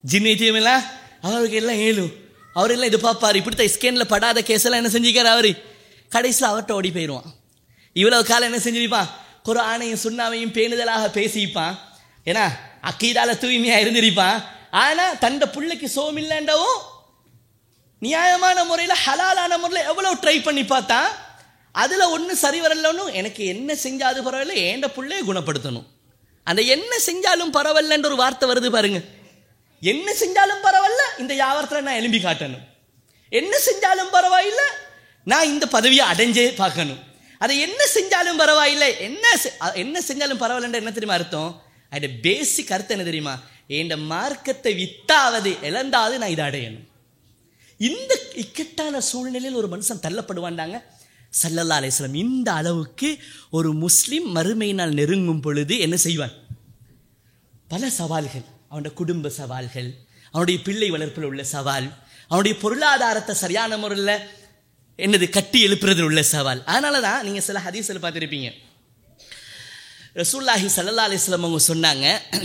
ஜின்னைத்தியமில்ல அவருக்கு எல்லாம் ஏழும் அவரெல்லாம் இது பார்ப்பார் இப்படித்தான் ஸ்கேனில் படாத கேஸெல்லாம் என்ன செஞ்சுக்காரு அவர் கடைசியில் அவர்கிட்ட ஓடி போயிடுவான் இவ்வளவு காலம் என்ன செஞ்சிருப்பான் குரானையும் சுண்ணாவையும் பேணுதலாக பேசிப்பான் ஏன்னா அக்கீதால தூய்மையா இருந்திருப்பான் ஆனா தண்ட புள்ளைக்கு சோமில்லண்டவும் நியாயமான முறையில் ஹலாலான முறையில் எவ்வளவு ட்ரை பண்ணி பார்த்தா அதுல ஒன்று சரி வரலன்னு எனக்கு என்ன செஞ்சாது பரவாயில்ல ஏண்ட புள்ளைய குணப்படுத்தணும் அந்த என்ன செஞ்சாலும் பரவாயில்லன்ற ஒரு வார்த்தை வருது பாருங்க என்ன செஞ்சாலும் பரவாயில்ல இந்த வியாபாரத்தில் நான் எலும்பி காட்டணும் என்ன செஞ்சாலும் பரவாயில்ல நான் இந்த பதவியை அடைஞ்சே பார்க்கணும் அதை என்ன செஞ்சாலும் பரவாயில்லை என்ன செ- அ- என்ன செஞ்சாலும் பரவாயில்லன்ற என்ன தெரியுமா அர்த்தம் அதோட பேசிக் அர்த்தம் என்ன தெரியுமா என் மார்க்கத்தை வித்தாவது இழந்தாவது நான் இதை அடையணும் இந்த இக்கட்டான சூழ்நிலையில் ஒரு மனுஷன் தள்ளப்படுவாண்டாங்க சல்லல்லா அலிஸ்லாம் இந்த அளவுக்கு ஒரு முஸ்லிம் மறுமை நாள் நெருங்கும் பொழுது என்ன செய்வான் பல சவால்கள் அவனுடைய குடும்ப சவால்கள் அவனுடைய பிள்ளை வளர்ப்பில் உள்ள சவால் அவனுடைய பொருளாதாரத்தை சரியான முறையில் என்னது கட்டி எழுப்புறதில் உள்ள சவால் அதனால தான் நீங்கள் சில ஹதீஸில் பார்த்துருப்பீங்க ரசூல்லாஹி சல்லல்லா அலிஸ்லாம் அவங்க சொன்னாங்க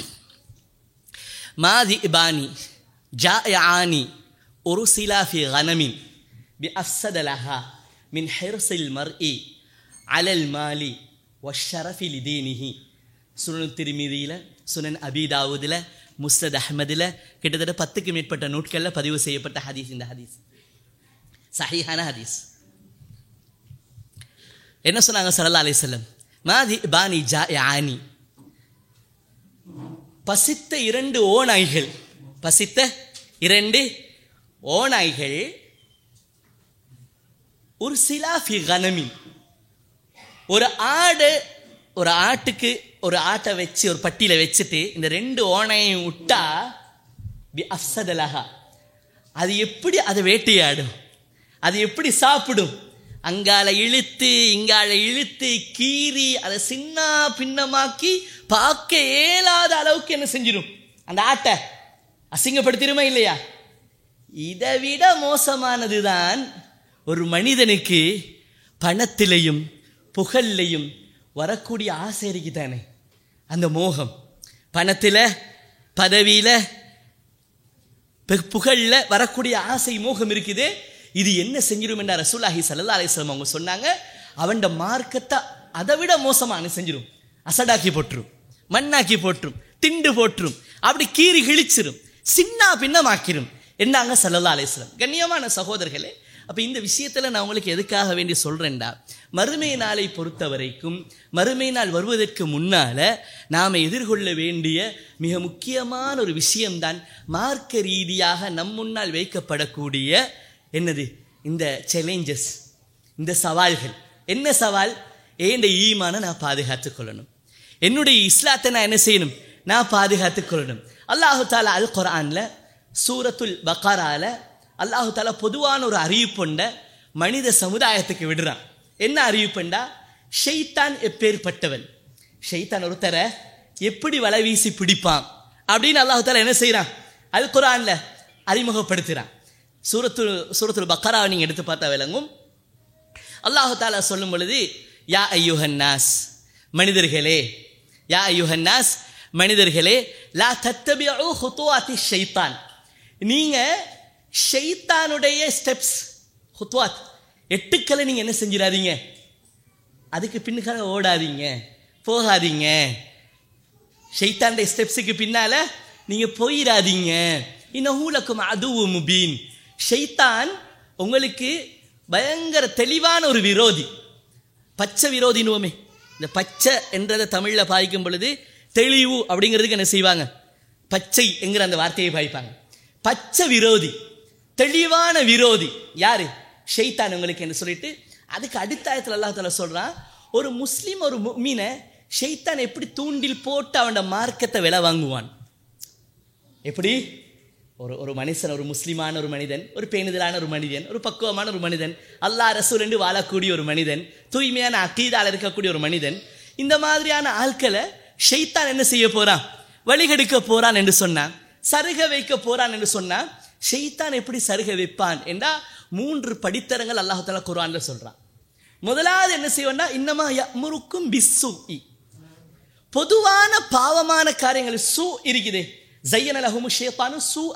மாதி இபானி ஜா ஆனி ஒரு சிலாஃபி கனமின் பி அஃசதலஹா மின் ஹெர்சில் மர்இ அலல் மாலி வஷரஃபி லிதீனிஹி சுனன் திருமீதியில் சுனன் அபிதாவுதில் முஸ்தத் அஹ்மதில் கிட்டத்தட்ட பத்துக்கு மேற்பட்ட நூட்களில் பதிவு செய்யப்பட்ட ஹதீஸ் இந்த ஹதீஸ் சஹீஹான ஹதீஸ் என்ன சொன்னாங்க சல்லா அலிசல்லம் மாதி பானி ஜா ஆனி பசித்த இரண்டு ஓநாய்கள் பசித்த இரண்டு ஓநாய்கள் ஒரு சிலாஃபி கனமின் ஒரு ஆடு ஒரு ஆட்டுக்கு ஒரு ஆட்டை வச்சு ஒரு பட்டியில வச்சுட்டு இந்த ரெண்டு ஓனையும் விட்டா பி அஃசதலஹா அது எப்படி அதை வேட்டையாடும் அது எப்படி சாப்பிடும் அங்கால இழுத்து இங்கால இழுத்து கீறி அதை சின்ன பின்னமாக்கி பார்க்க இயலாத அளவுக்கு என்ன செஞ்சிடும் அந்த ஆட்டை அசிங்கப்படுத்திடுமா இல்லையா இதை விட மோசமானதுதான் ஒரு மனிதனுக்கு பணத்திலையும் புகழ்லையும் வரக்கூடிய ஆசை இருக்கு தானே அந்த மோகம் பணத்தில் பதவியில் புகழ்ல வரக்கூடிய ஆசை மோகம் இருக்குது இது என்ன செஞ்சிடும் என்ற ரசூலாஹி சல்லா அலிஸ்லாம் அவங்க சொன்னாங்க அவன்ட மார்க்கத்தை அதை விட மோசமான செஞ்சிடும் அசடாக்கி போட்டுரும் மண்ணாக்கி போட்டுரும் திண்டு போட்டுரும் அப்படி கீறி கிழிச்சிரும் சின்ன பின்னமாக்கிரும் என்னாங்க சல்லல்லா அலிஸ்லாம் கண்ணியமான சகோதரர்களே அப்ப இந்த விஷயத்துல நான் உங்களுக்கு எதுக்காக வேண்டி சொல்றேன்டா மறுமை நாளை பொறுத்த வரைக்கும் மறுமை நாள் வருவதற்கு முன்னால நாம எதிர்கொள்ள வேண்டிய மிக முக்கியமான ஒரு விஷயம்தான் மார்க்க ரீதியாக நம் முன்னால் வைக்கப்படக்கூடிய என்னது இந்த சேலஞ்சஸ் இந்த சவால்கள் என்ன சவால் ஏண்ட ஈமான நான் பாதுகாத்துக் கொள்ளணும் என்னுடைய இஸ்லாத்தை நான் என்ன செய்யணும் நான் பாதுகாத்துக் கொள்ளணும் அல்லாஹு தாலா அல் குரான்ல சூரத்துல் பக்காரால அல்லாஹு தாலா பொதுவான ஒரு அறிவிப்புண்ட மனித சமுதாயத்துக்கு விடுறான் என்ன அறிவிப்புண்டா ஷெய்தான் எப்பேற்பட்டவன் ஷெய்தான் ஒருத்தரை எப்படி வலை வீசி பிடிப்பான் அப்படின்னு அல்லாஹு தாலா என்ன செய்றான் அல் குரான்ல அறிமுகப்படுத்துறான் சூரத்து சூரத்துல் பக்கராவை நீங்க எடுத்து பார்த்தா விளங்கும் அல்லாஹு தாலா சொல்லும் பொழுது யா ஐயுஹன்னாஸ் மனிதர்களே யா ஐயுஹன்னாஸ் மனிதர்களே லா தத்தபியு ஹுத்துவாத்தி ஷைத்தான் நீங்க ஷைத்தானுடைய ஸ்டெப்ஸ் ஹுத்வாத் எட்டுக்களை நீங்க என்ன செஞ்சிடாதீங்க அதுக்கு பின்னுக்காக ஓடாதீங்க போகாதீங்க ஷைத்தானுடைய ஸ்டெப்ஸுக்கு பின்னால நீங்க போயிடாதீங்க இன்னஹூலக்கும் அதுவு முபீன் ஷைத்தான் உங்களுக்கு பயங்கர தெளிவான ஒரு விரோதி பச்சை விரோதினுவோமே இந்த பச்சை என்றதை தமிழில் பாய்க்கும் பொழுது தெளிவு அப்படிங்கிறதுக்கு என்ன செய்வாங்க பச்சை என்கிற அந்த வார்த்தையை பாய்ப்பாங்க பச்சை விரோதி தெளிவான விரோதி யாரு ஷெய்தான் உங்களுக்கு என்ன சொல்லிட்டு அதுக்கு அடுத்த ஆயத்தில் அல்லாஹ் தாலா சொல்றான் ஒரு முஸ்லீம் ஒரு மீனை ஷெய்தான் எப்படி தூண்டில் போட்டு அவனோட மார்க்கத்தை விலை வாங்குவான் எப்படி ஒரு ஒரு மனுஷன் ஒரு முஸ்லிமான ஒரு மனிதன் ஒரு பேணுதலான ஒரு மனிதன் ஒரு பக்குவமான ஒரு மனிதன் அல்லாஹ் ரசூல் என்று வாழக்கூடிய ஒரு மனிதன் தூய்மையான அக்கீதால் இருக்கக்கூடிய ஒரு மனிதன் இந்த மாதிரியான ஆட்களை ஷெய்தான் என்ன செய்ய போறான் வழிகெடுக்க போறான் என்று சொன்னான் சருக வைக்க போறான் என்று சொன்னா ஷெய்தான் எப்படி சருக வைப்பான் என்றா மூன்று படித்தரங்கள் அல்லாஹ் தாலா குர்ஆன்ல சொல்றான் முதலாவது என்ன செய்வோம்னா இன்னமா முறுக்கும் பிஸ்ஸு பொதுவான பாவமான காரியங்கள் சு இருக்குதே ஜையன லஹுமு ஷேத்தானு சூ